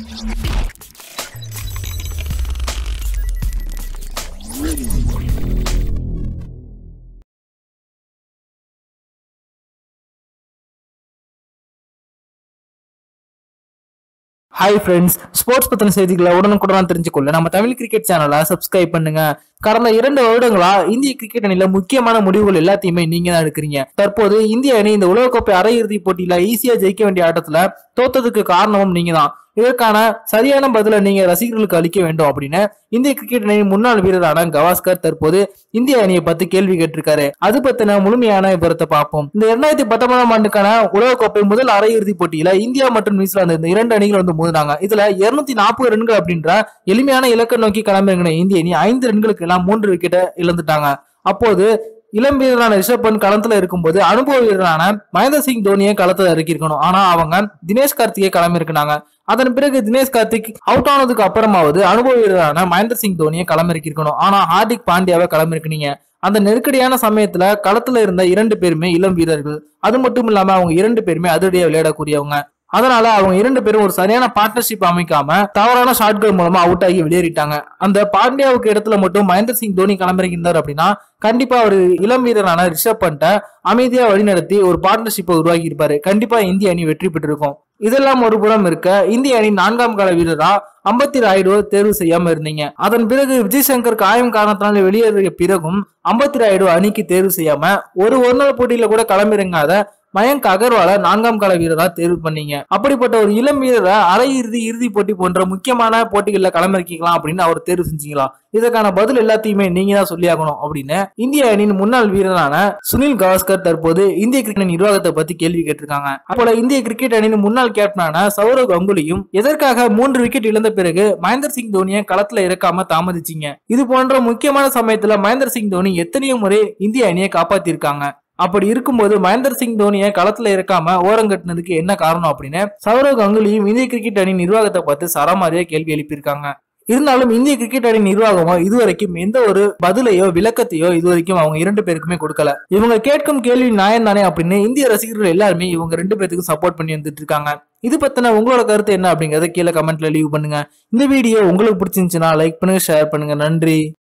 hi friends sports பத்தின செய்திகளை உடனுக்குடன் தெரிஞ்சுக்கொள்ள நம்ம தமிழ் கிரிக்கெட் சேனலை சப்ஸ்கிரைப் பண்ணுங்க கடந்த இரண்டு வருடங்களா இந்திய கிரிக்கெட் அணியில முக்கியமான முடிவுகள் எல்லாத்தையுமே நீங்க தான் எடுக்கிறீங்க தற்போது இந்திய அணி இந்த உலகக்கோப்பை அரையிறுதி போட்டியில ஈஸியா ஜெயிக்க வேண்டிய ஆட்டத்துல தோத்ததுக்கு காரணமும் நீங்க தான் இதற்கான சரியான பதிலை நீங்க ரசிகர்களுக்கு அளிக்க வேண்டும் அப்படின்னு இந்திய கிரிக்கெட் அணியின் முன்னாள் வீரரான கவாஸ்கர் தற்போது இந்திய அணியை பத்தி கேள்வி கேட்டிருக்காரு அது பத்தின முழுமையான விவரத்தை பார்ப்போம் இந்த இரண்டாயிரத்தி பத்தொன்பதாம் ஆண்டுக்கான உலகக்கோப்பை முதல் அரையிறுதி போட்டியில இந்தியா மற்றும் நியூசிலாந்து இந்த இரண்டு அணிகள் வந்து மோதினாங்க இதுல இருநூத்தி நாற்பது ரன்கள் அப்படின்ற எளிமையான இலக்கை நோக்கி களமிறங்கின இந்திய அணி ஐந்து ரன்களுக்கு எல்லாம் மூன்று விக்கெட்டை இழந்துட்டாங்க அப்போது இளம் வீரரான ரிஷப் பந்த் களத்துல இருக்கும்போது அனுபவ வீரரான மகேந்திர சிங் தோனியை களத்துல இறக்கியிருக்கணும் ஆனா அவங்க தினேஷ் கார்த்திகை களமிறக்கினாங்க அதன் பிறகு தினேஷ் கார்த்திக் அவுட் ஆனதுக்கு அப்புறமாவது அனுபவ வீரரான மகேந்திர சிங் தோனியை களமிறக்கியிருக்கணும் ஆனா ஹார்திக் பாண்டியாவை களமிறக்கினீங்க அந்த நெருக்கடியான சமயத்துல களத்துல இருந்த இரண்டு பேருமே இளம் வீரர்கள் அது மட்டும் இல்லாம அவங்க இரண்டு பேருமே அதிரடியா விளையாடக்கூடியவங்க அதனால அவங்க இரண்டு பேரும் ஒரு சரியான பார்ட்னர்ஷிப் அமைக்காம தவறான ஷாட்கள் மூலமா அவுட் ஆகி வெளியேறிட்டாங்க அந்த பாண்டியாவுக்கு இடத்துல மட்டும் மகேந்திர சிங் தோனி களமிறங்கியிருந்தார் அப்படின்னா கண்டிப்பா ஒரு இளம் வீரரான ரிஷப் பண்ட அமைதியா வழிநடத்தி ஒரு பார்ட்னர்ஷிப்பை உருவாக்கி இருப்பாரு கண்டிப்பா இந்திய அணி வெற்றி பெற்றிருக்கும் இதெல்லாம் ஒரு புறம் இருக்க இந்திய அணி நான்காம் கால வீரரா அம்பத்தி ராயுடு தேர்வு செய்யாம இருந்தீங்க அதன் பிறகு விஜய் சங்கர் காயம் காரணத்தினால வெளியேறிய பிறகும் அம்பத்தி ராயுடு அணிக்கு தேர்வு செய்யாம ஒரு ஒரு நாள் போட்டியில கூட களமிறங்காத மயங்க் அகர்வால நான்காம் கால வீரரா தேர்வு பண்ணீங்க அப்படிப்பட்ட ஒரு இளம் வீரரை அரை இறுதி இறுதி போட்டி போன்ற முக்கியமான போட்டிகள்ல களமிறக்கிக்கலாம் அப்படின்னு அவர் தேர்வு செஞ்சீங்களா இதற்கான பதில் எல்லாத்தையுமே நீங்க தான் சொல்லியாகணும் அப்படின்னு இந்திய அணியின் முன்னாள் வீரரான சுனில் கவாஸ்கர் தற்போது இந்திய கிரிக்கெட் நிர்வாகத்தை பத்தி கேள்வி கேட்டிருக்காங்க அப்போல இந்திய கிரிக்கெட் அணியின் முன்னாள் கேப்டனான சௌரவ் கங்குலியும் எதற்காக மூன்று விக்கெட் இழந்த பிறகு மகேந்திர சிங் தோனியை களத்துல இறக்காம தாமதிச்சீங்க இது போன்ற முக்கியமான சமயத்துல மகேந்திர சிங் தோனி எத்தனையோ முறை இந்திய அணியை காப்பாத்திருக்காங்க அப்படி இருக்கும்போது மகேந்திர சிங் தோனியை களத்துல இறக்காம ஓரங்கட்டினதுக்கு என்ன காரணம் அப்படின்னு சௌரவ் கங்குலியும் இந்திய கிரிக்கெட் அணி நிர்வாகத்தை பார்த்து சரமாரியா கேள்வி எழுப்பியிருக்காங்க இருந்தாலும் இந்திய கிரிக்கெட் அணி நிர்வாகமோ இதுவரைக்கும் எந்த ஒரு பதிலையோ விளக்கத்தையோ இதுவரைக்கும் அவங்க இரண்டு பேருக்குமே கொடுக்கல இவங்க கேட்கும் கேள்வி நியாயம் தானே அப்படின்னு இந்திய ரசிகர்கள் எல்லாருமே இவங்க ரெண்டு பேத்துக்கும் சப்போர்ட் பண்ணி வந்துட்டு இருக்காங்க இது பத்தின உங்களோட கருத்து என்ன அப்படிங்கறத கீழே கமெண்ட்ல லீவ் பண்ணுங்க இந்த வீடியோ உங்களுக்கு பிடிச்சிருந்துச்சுன்னா லைக் பண்ணுங்க ஷேர் பண்ணுங்க நன்றி